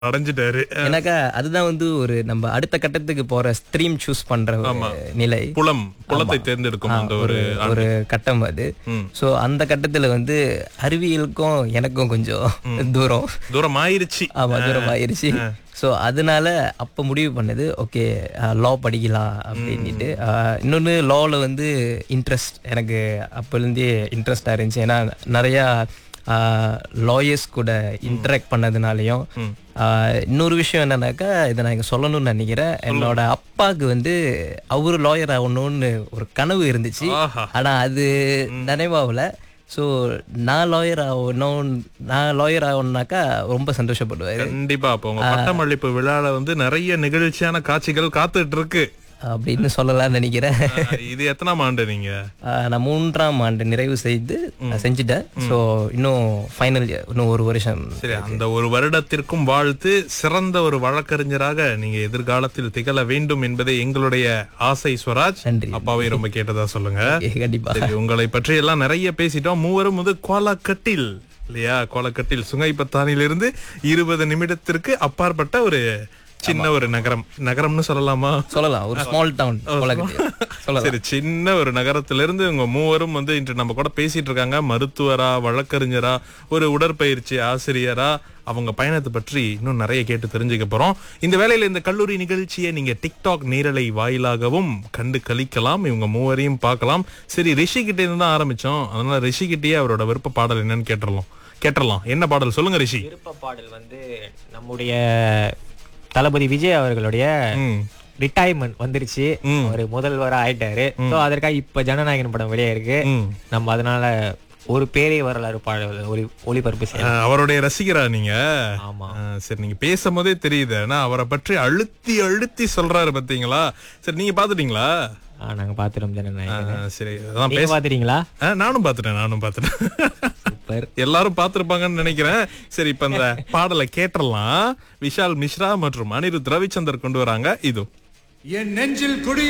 அடைஞ்சிட்டாரு எனக்கா அதுதான் வந்து ஒரு நம்ம அடுத்த கட்டத்துக்கு போற ஸ்ட்ரீம் சூஸ் பண்ற ஒரு நிலை புலம் புலத்தை தேர்ந்தெடுக்கும் அந்த ஒரு ஒரு கட்டம் அது ம். சோ அந்த கட்டத்துல வந்து அறிவியலுக்கும் எனக்கும் கொஞ்சம் தூரம் தூரம் ஆயிருச்சு ஆமா தூரம் ஆயிருச்சு ஸோ அதனால அப்போ முடிவு பண்ணது ஓகே லா படிக்கலாம் அப்படின்ட்டு அஹ், இன்னொன்னு லாவில் வந்து இன்ட்ரெஸ்ட் எனக்கு அப்போலேருந்தே இன்ட்ரெஸ்டாக இருந்துச்சு ஏன்னா நிறையா லாயர்ஸ் கூட இன்டராக்ட் பண்ணதுனாலையும் ஆஹ், இன்னொரு விஷயம் என்னன்னாக்கா இதை நான் இங்கே சொல்லணும்னு நினைக்கிறேன் என்னோட அப்பாவுக்கு வந்து அவரு லாயர் ஆகணும்னு ஒரு கனவு இருந்துச்சு ஆஹா ஆனா அது நினைவாகல ஸோ நான் லாயர் ஆகணும் நான் லாயர் ஆகணும்னாக்கா ரொம்ப சந்தோஷப்படுவாரு கண்டிப்பா அப்போ உங்க பட்டமளிப்பு விழால வந்து நிறைய நிகழ்ச்சியான காட்சிகள் காத்துட்டு இருக்கு அப்படின்னு சொல்லலாம்னு நினைக்கிறேன் ஆஹ், இது எத்தனாம் ஆண்டு நீங்க ஆஹ் நான் மூன்றாம் ஆண்டு நிறைவு செய்து நான் செஞ்சுட்டேன் ஸோ இன்னும் ஃபைனல் இன்னும் ஒரு வருஷம் சரி அந்த ஒரு வருடத்திற்கும் வாழ்த்து சிறந்த ஒரு வழக்கறிஞராக நீங்க எதிர்காலத்தில் திகழ வேண்டும் என்பதே எங்களுடைய ஆசை ஸ்வராஜ் நன்றி. அப்பாவை ரொம்ப கேட்டதா சொல்லுங்க கண்டிப்பா சரி உங்களை பற்றி எல்லாம் நிறைய பேசிட்டோம் மூவரும் வந்து கோலாக்கட்டில் இல்லையா கோலக்கட்டில் சுங்கைப்பத்தானிலிருந்து இருபது நிமிடத்திற்கு அப்பாற்பட்ட ஒரு சின்ன ஒரு நகரம் நகரம்னு சொல்லலாமா சொல்லலாம் ஒரு ஸ்மால் டவுன் சொல்லலாம் சரி சின்ன ஒரு நகரத்திலிருந்து உங்க மூவரும் வந்து இன்று நம்ம கூட பேசிட்டு இருக்காங்க மருத்துவரா வழக்கறிஞரா ஒரு உடற்பயிற்சி ஆசிரியரா அவங்க பயணத்தை பற்றி இன்னும் நிறைய கேட்டு தெரிஞ்சுக்க போறோம் இந்த வேளையில இந்த கல்லூரி நிகழ்ச்சியை நீங்க டிக்டாக் நேரலை வாயிலாகவும் கண்டு கழிக்கலாம் இவங்க மூவரையும் பார்க்கலாம் சரி ரிஷி கிட்ட இருந்து தான் ஆரம்பிச்சோம் அதனால ரிஷி கிட்டயே அவரோட விருப்ப பாடல் என்னன்னு கேட்டுறலாம் கேட்டுறலாம் என்ன பாடல் சொல்லுங்க ரிஷி விருப்ப பாடல் வந்து நம்முடைய தளபதி விஜய் அவர்களுடைய ம் ரிட்டையர்மெண்ட் வந்துருச்சு ம். ஒரு முதல்வரா ஆயிட்டாரு சோ அதற்காக இப்ப ஜனநாயகன் படம் வெளியே இருக்கு ம் நம்ம அதனால ஒரு பேரே வரலாறு பாடல் ஒளி ஒளிபரப்பு செய்யலாம் அஹ், அவருடைய ரசிகரா நீங்க ஆமா அஹ், சரி நீங்க பேசும்போதே தெரியுது ஆனா அவரை பற்றி அழுத்தி அழுத்தி சொல்றாரு பாத்தீங்களா சரி நீங்க பாத்துட்டீங்களா ஆ, நாங்க பாத்துட்டோம் ஜனநாயகன் அஹ், சரி அதான் நீங்க பேச பாத்துட்டீங்களா அஹ், நானும் பாத்துட்டேன் நானும் பாத்துட்டேன் சூப்பர் எல்லாரும் பாத்திருப்பாங்கன்னு நினைக்கிறேன் சரி இப்ப இந்த பாடலை கேட்டுறலாம் விஷால் மிஸ்ரா மற்றும் அனிருத் ரவிச்சந்தர் கொண்டு வராங்க இது என் நெஞ்சில் குடி